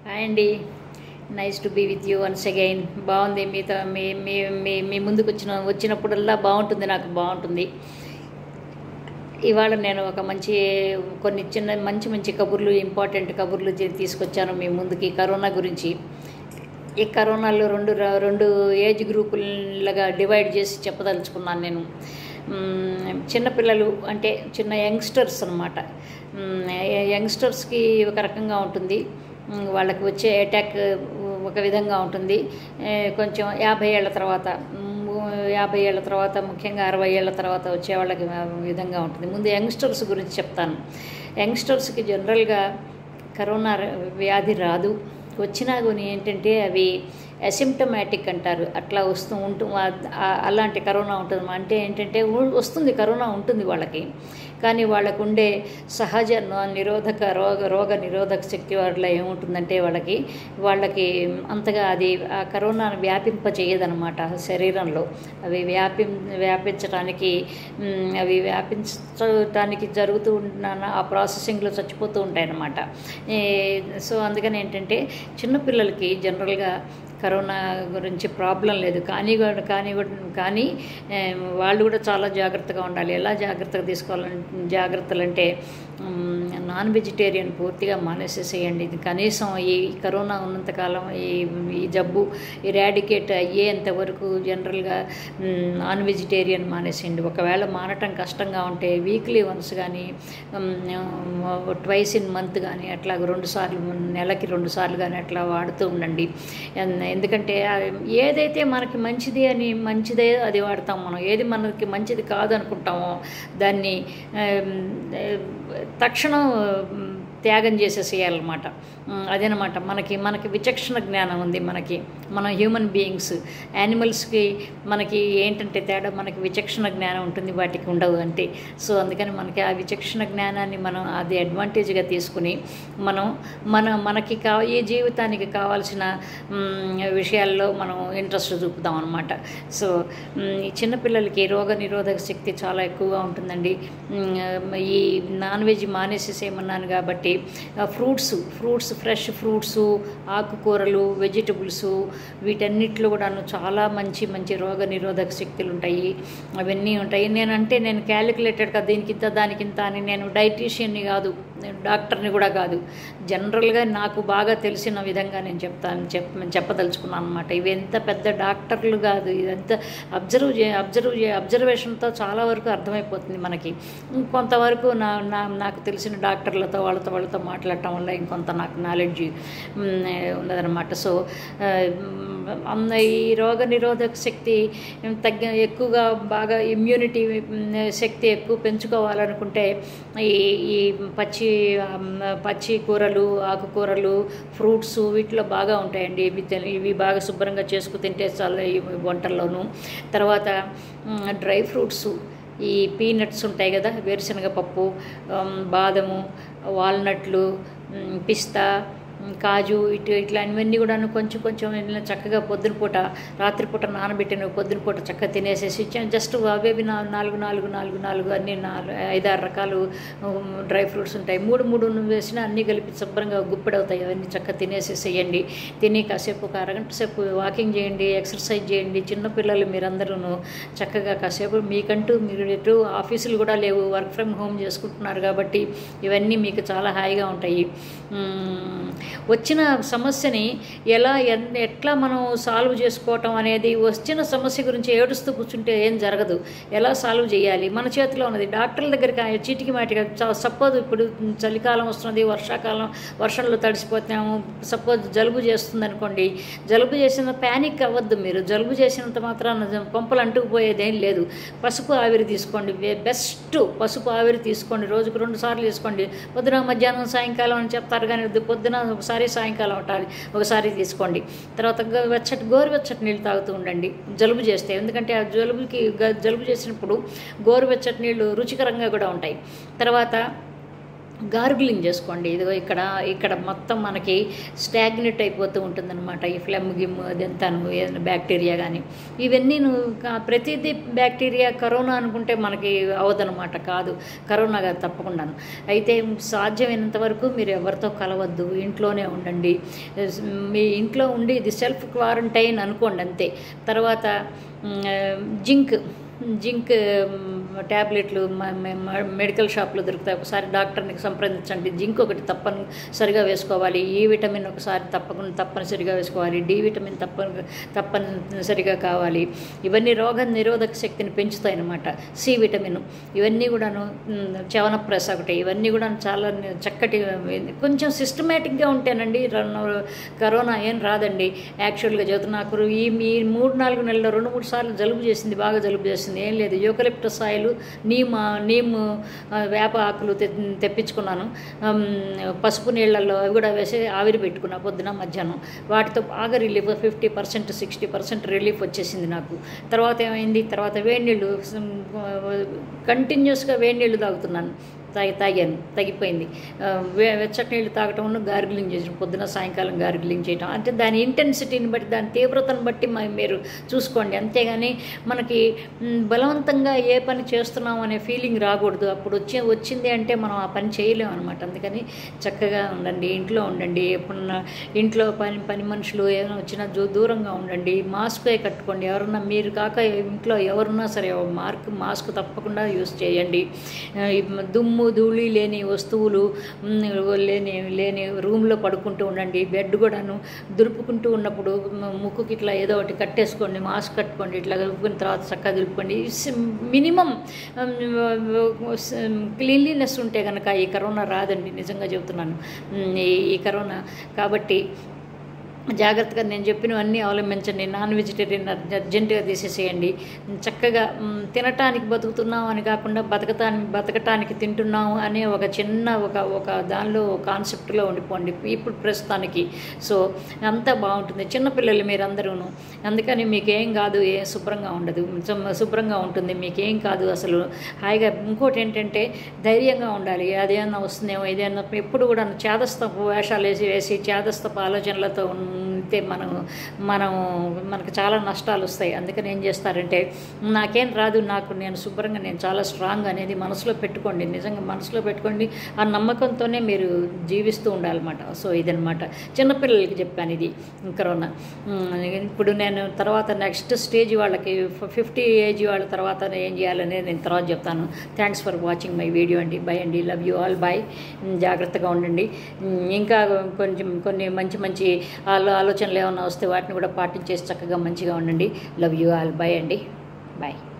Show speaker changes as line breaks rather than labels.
Hi అండి nice to be with you once again బాగుంది మీతో మీ మీ మీ మీ ముందుకు వచ్చిన వచ్చినప్పుడల్లా బాగుంటుంది నాకు బాగుంటుంది ఇవాళ నేను ఒక మంచి కొన్ని చిన్న మంచి మంచి కబుర్లు ఇంపార్టెంట్ కబుర్లు చే- తీసుకొచ్చాను మీ ముందుకి కరోనా గురించి ఈ కరోనాలో రెండు ర- రెండు ఏజ్ గ్రూపులుగా డివైడ్ చేసి చెప్పదలుచుకున్నాను నేను మ్మ్, చిన్నపిల్లలు అంటే చిన్న యంగ్స్టర్స్ అనమాట యంగ్స్టర్స్కి ఒక రకంగా ఉంటుంది మ్మ్, వాళ్ళకి వచ్చే అటాక్ ఒక విధంగా ఉంటుంది ఏ, కొంచెం యాభై ఏళ్ళ తర్వాత మ్మ్, యాభై ఏళ్ళ తర్వాత ముఖ్యంగా అరవై ఏళ్ళ తర్వాత వచ్చే వాళ్ళకి ఆ విధంగా ఉంటుంది ముందు యంగ్స్టర్స్ గురించి చెప్తాను యంగ్స్టర్స్కి జనరల్గా కరోనా ర- వ్యాధి రాదు వచ్చినా కానీ ఏంటంటే అవి అసిమ్టమాటిక్ అంటారు అట్లా వస్తూ ఉంటూ ఆ- ఆ- అలాంటి కరోనా ఉంటుంది అంటే ఏంటంటే ఉ- వస్తుంది కరోనా ఉంటుంది వాళ్ళకి కానీ వాళ్ళకు ఉండే సహజ న- నిరోధక రోగ రోగ నిరోధక శక్తి వాళ్ళ ఏముంటుందంటే వాళ్ళకి వాళ్ళకి అంతగా అది ఆ కరోనాను వ్యాపింప చేయదనమాట శరీరంలో అవి వ్యాపి వ్యాపించడానికి మ్, అవి వ్యాపించడానికి జరుగుతూ ఉన్న ఆ ప్రాసెసింగ్లో చచ్చిపోతూ ఉంటాయి అన్నమాట ఏ, సో అందుకని ఏంటంటే చిన్నపిల్లలకి జనరల్గా కరోనా గురించి ప్రాబ్లం లేదు కానీ కూడా- కానీ కూడా- కానీ ఏ, వాళ్ళు కూడా చాలా జాగ్రత్తగా ఉండాలి ఎలా జాగ్రత్తగా తీసుకోవాలంటే జాగ్రత్తలు అంటే మ్, నాన్ వెజిటేరియన్ పూర్తిగా మానేసేసేయండి ఇది కనీసం ఈ కరోనా ఉన్నంతకాలం ఈ ఈ జబ్బు ఇరాడికేట్ అయ్యేంత వరకు జనరల్గా మ్, నాన్ వెజిటేరియన్ మానేసేయండి ఒకవేళ మానటం కష్టంగా ఉంటే వీక్లీ వన్స్ కానీ ట్వైస్ ఇన్ మంత్ కానీ అట్లా రెండు సార్లు నెలకి రెండు సార్లు కానీ అట్లా వాడుతూ ఉండండి ఎన్- ఎందుకంటే అది ఏదైతే మనకి మంచిది అని మంచిదే అది వాడతాం మనం ఏది మనకి మంచిది కాదు అనుకుంటామో దాన్ని ఆమ్, ఏ, తక్షణం ఉమ్, త్యాగం చేసేసేయాలన్నమాట ఉమ్, అదేనమాట మనకి మనకి విచక్షణ జ్ఞానం ఉంది మనకి మన హ్యూమన్ బీయింగ్స్ యానిమల్స్కి మనకి ఏంటంటే తేడా మనకి విచక్షణ జ్ఞానం ఉంటుంది వాటికి ఉండవు అంటే సో అందుకని మనకి ఆ విచక్షణ జ్ఞానాన్ని మనం అది అడ్వాంటేజ్గా తీసుకుని మనం మన మనకి కా ఈ జీవితానికి కావాల్సిన మ్, విషయాల్లో మనం ఇంట్రెస్ట్ చూపుతాం అనమాట సో మ్, ఈ చిన్నపిల్లలకి రోగ నిరోధక శక్తి చాలా ఎక్కువగా ఉంటుందండి మ్, ఈ నాన్ వెజ్ మానేసేసేయమన్నాను కాబట్టి ఫ్రూట్స్ ఫ్రూట్స్ ఫ్రెష్ ఫ్రూట్స్ ఆకుకూరలు వెజిటబుల్స్ వీటన్నిటిలో కూడాను చాలా మంచి మంచి రోగ నిరోధక శక్తులు ఉంటాయి అవన్నీ ఉంటాయి నేనంటే నేను క్యాలిక్యులేటెడ్గా దీనికింత దానికింత అని నేను డైటీషియన్ని కాదు నేను డాక్టర్ని కూడా కాదు జనరల్గా నాకు బాగా తెలిసిన విధంగా నేను చెప్తాను చెప్ చెప్పదలుచుకున్నాను అనమాట ఇవి ఎంత పెద్ద డాక్టర్లు కాదు ఇదంతా అబ్జర్వ్ చే అబ్జర్వ్ చే అబ్జర్వేషన్తో చాలా వరకు అర్థమైపోతుంది మనకి కొంతవరకు నా నా నాకు తెలిసిన డాక్టర్లతో వాళ్ళతో వాళ్ళతో మాట్లాడటం వల్ల ఇంకొంత నాకు నాలెడ్జ్ ఉన్నదనమాట సో ఆ, అన్న ఈ రోగ నిరోధక శక్తి తగ్గ ఎక్కువగా బాగా ఇమ్యూనిటీ శక్తి ఎక్కువ పెంచుకోవాలనుకుంటే ఈ ఈ పచ్చి ఆమ్, పచ్చి కూరలు ఆకుకూరలు ఫ్రూట్స్ వీటిలో బాగా ఉంటాయండి ఇవి తిన- ఇవి బాగా శుభ్రంగా చేసుకు తింటే చాలా ఈ వంటల్లోనూ తర్వాత మ్, డ్రై ఫ్రూట్స్ ఈ పీనట్స్ ఉంటాయి కదా వేరుశనగ పప్పు ఆమ్, బాదము వాల్నట్లు మ్, పిస్తా మ్, కాజు ఇటు ఇట్లాంటివన్నీ కూడాను కొంచెం కొంచెం ఇలా చక్కగా పొద్దున పూట రాత్రిపూట నానబెట్టిన పొద్దున పూట చక్కగా తినేసేసి చ- జస్ట్ అవేవి నా నాలుగు నాలుగు నాలుగు నాలుగు అన్ని నాలుగు ఐదారు రకాలు ఉమ్, డ్రై ఫ్రూట్స్ ఉంటాయి మూడు మూడు వేసినా అన్నీ కలిపి శుభ్రంగా గుప్పెడవుతాయి అవన్నీ చక్కగా తినేసేసేయండి తిని కాసేపు ఒక అరగంట సేపు వాకింగ్ చేయండి ఎక్సర్సైజ్ చేయండి చిన్నపిల్లలు మీరందరూ చక్కగా కాసేపు మీకంటూ మీరు ఎటు ఆఫీసులు కూడా లేవు వర్క్ ఫ్రమ్ హోమ్ చేసుకుంటున్నారు కాబట్టి ఇవన్నీ మీకు చాలా హాయిగా ఉంటాయి మ్మ్. వచ్చిన సమస్యని ఎలా ఎన్- ఎట్లా మనం సాల్వ్ చేసుకోవటం అనేది వచ్చిన సమస్య గురించి ఏడుస్తూ కూర్చుంటే ఏం జరగదు ఎలా సాల్వ్ చేయాలి మన చేతిలో ఉన్నది డాక్టర్ల దగ్గరికి ఆ చీటికి మాటిగా సపోజ్ ఇప్పుడు చలికాలం వస్తున్నది వర్షాకాలం వర్షంలో తడిసిపోతున్నాము సపోజ్ జలుబు చేస్తుంది అనుకోండి జలుబు చేసిన ప్యానిక్ అవ్వద్దు మీరు జలుబు చేసినంత మాత్రాన పంపలు అంటుకుపోయేదేం లేదు పసుపు ఆవిరి తీసుకోండి బెస్ట్ పసుపు ఆవిరి తీసుకోండి రోజుకు రెండు సార్లు తీసుకోండి పొద్దున మధ్యాహ్నం సాయంకాలం అని చెప్తారు కానీ వద్దు. పొద్దున ఒకసారి సాయంకాలం ఉండాలి ఒకసారి తీసుకోండి తర్వాత గ- వెచ్చటి గోరువెచ్చటి నీళ్ళు తాగుతూ ఉండండి జలుబు చేస్తే ఎందుకంటే ఆ జలుబుకి గ- జలుబు చేసినప్పుడు గోరువెచ్చటి నీళ్ళు రుచికరంగా కూడా ఉంటాయి తర్వాత గార్గిలింగ్ చేసుకోండి ఇదిగో ఇక్కడ ఇక్కడ మొత్తం మనకి స్టాగ్నెట్ అయిపోతూ ఉంటుందన్నమాట ఈ ఫ్లెమ్ గిమ్ అదంతాను ఏదైనా బ్యాక్టీరియా కానీ ఇవన్నీ నువ్వు కా- ప్రతిదీ బ్యాక్టీరియా కరోనా అనుకుంటే మనకి అవదనమాట కాదు కరోనా కాదు తప్పకుండాను అయితే సాధ్యమైనంత వరకు మీరు ఎవరితో కలవద్దు ఇంట్లోనే ఉండండి మీ ఇంట్లో ఉండి ఇది సెల్ఫ్ క్వారంటైన్ అనుకోండి అంతే తర్వాత మ్, జింక్ జింక్ మ్, ట్యాబ్లెట్లు మ- మ- మ- మెడికల్ షాప్లో దొరుకుతాయి ఒకసారి డాక్టర్ని సంప్రదించండి జింక్ ఒకటి తప్పనిసరిగా వేసుకోవాలి ఈ విటమిన్ ఒకసారి తప్పకుండా తప్పనిసరిగా వేసుకోవాలి డి విటమిన్ తప్ప తప్పనిసరిగా కావాలి ఇవన్నీ రోగ నిరోధక శక్తిని పెంచుతాయి అన్నమాట సి విటమిన్ ఇవన్నీ కూడాను మ్, చవనప్రస ఒకటి ఇవన్నీ కూడా చాలా చక్కటి కొంచెం సిస్టమేటిక్గా ఉంటేనండి రన్- కరోనా ఏం రాదండి యాక్చువల్గా చెబుతున్నా నాకు ఈ మీ మూడు నాలుగు నెలల్లో రెండు మూడు సార్లు జలుబు చేసింది బాగా జలుబు చేసింది ఏం లేదు యూకలిప్టస్ ఆయిల్ నీమ్ నీమ్ ఆ, వేప ఆకులు తె తెప్పించుకున్నాను ఆమ్, పసుపు నీళ్ళల్లో అవి కూడా వేసి ఆవిరి పెట్టుకున్నా పొద్దున మధ్యాహ్నం వాటితో బాగా relief fifty percent sixty percent relief వచ్చేసింది నాకు తర్వాత ఏమైంది తర్వాత వేడి నీళ్ళు కంటిన్యూస్గా వేడి నీళ్ళు తాగుతున్నాను తాగి తాగాను తగ్గిపోయింది ఆ, వే వెచ్చటి నీళ్ళు తాగటం గార్గిలింగ్ చేయడం పొద్దున సాయంకాలం గార్గిలింగ్ చేయటం అంటే దాని ఇంటెన్సిటీని బట్టి దాని తీవ్రతను బట్టి మ- మీరు చూసుకోండి అంతేగాని మనకి మ్, బలవంతంగా ఏ పని చేస్తున్నాం అనే ఫీలింగ్ రాకూడదు అప్పుడు వచ్చే వచ్చింది అంటే మనం ఆ పని చేయలేం అనమాట అందుకని చక్కగా ఉండండి ఇంట్లో ఉండండి ఎప్పుడన్నా ఇంట్లో పని పని మనుషులు ఏదైనా వచ్చినా దూ- దూరంగా ఉండండి మాస్క్ కట్టుకోండి ఎవరన్నా మీరు కాక ఇంట్లో ఎవరున్నా సరే మార్క్ మాస్క్ తప్పకుండా యూస్ చేయండి ఆ, ఈ దుమ్ము ధూళి లేని వస్తువులు మ్, లేని లేని రూమ్లో పడుకుంటూ ఉండండి బెడ్ కూడాను దులుపుకుంటూ ఉన్నప్పుడు మ- ముక్కుకి ఇట్లా ఏదో ఒకటి కట్టేసుకోండి మాస్క్ కట్టుకోండి ఇట్లా కలుపుకున్న తర్వాత చక్కగా దులుపుకోండి మినిమం క్లీన్లీనెస్ ఉంటే కనుక ఈ కరోనా రాదండి నిజంగా చెబుతున్నాను మ్, ఈ ఈ కరోనా కాబట్టి జాగ్రత్తగా నేను చెప్పినవన్నీ అవలంబించండి నాన్ వెజిటేరియన్ అర్జెంటుగా తీసేసేయండి చక్కగా మ్, తినటానికి బతుకుతున్నాం అని కాకుండా బతకటానికి బతకటానికి తింటున్నాం అనే ఒక చిన్న ఒక ఒక దానిలో కాన్సెప్ట్లో ఉండిపోండి ఇప్పుడు ప్రస్తుతానికి సో అంతా బాగుంటుంది చిన్నపిల్లలు మీరందరూను అందుకని మీకేం కాదు ఏ శుభ్రంగా ఉండదు శుభ్ర- శుభ్రంగా ఉంటుంది మీకేం కాదు అసలు హాయిగా ఇంకోటి ఏంటంటే ధైర్యంగా ఉండాలి అదేమన్నా వస్తుందేమో ఇదేమన్నా ఎప్పుడు కూడా చేదస్తపు వేషాలు వేసి వేసి చేదస్తపు ఆలోచనలతో ఉంటే మనం మనం మనకు చాలా నష్టాలు వస్తాయి అందుకని ఏం చేస్తారంటే నాకేం రాదు నాకు నేను శుభ్రంగా నేను చాలా స్ట్రాంగ్ అనేది మనసులో పెట్టుకోండి నిజంగా మనసులో పెట్టుకోండి ఆ నమ్మకంతోనే మీరు జీవిస్తూ ఉండాలన్నమాట సో ఇదనమాట చిన్నపిల్లలకి చెప్పాను ఇది కరోనా ఉమ్, ఇప్పుడు నేను తర్వాత నెక్స్ట్ స్టేజ్ వాళ్ళకి ఫిఫ్టీ ఏజ్ వాళ్ళ తర్వాత ఏం చేయాలనేది నేను తర్వాత చెప్తాను thanks for watching my video అండి బై అండి లవ్ యూ ఆల్ బాయ్ జాగ్రత్తగా ఉండండి ఉమ్, ఇంకా కొంచెం కొన్ని మంచి మంచి ఆలో ఆలోచనలు ఏమైనా వస్తే వాటిని కూడా పాటించేసి చక్కగా మంచిగా ఉండండి లవ్ యూ ఆల్ బాయ్ అండి బాయ్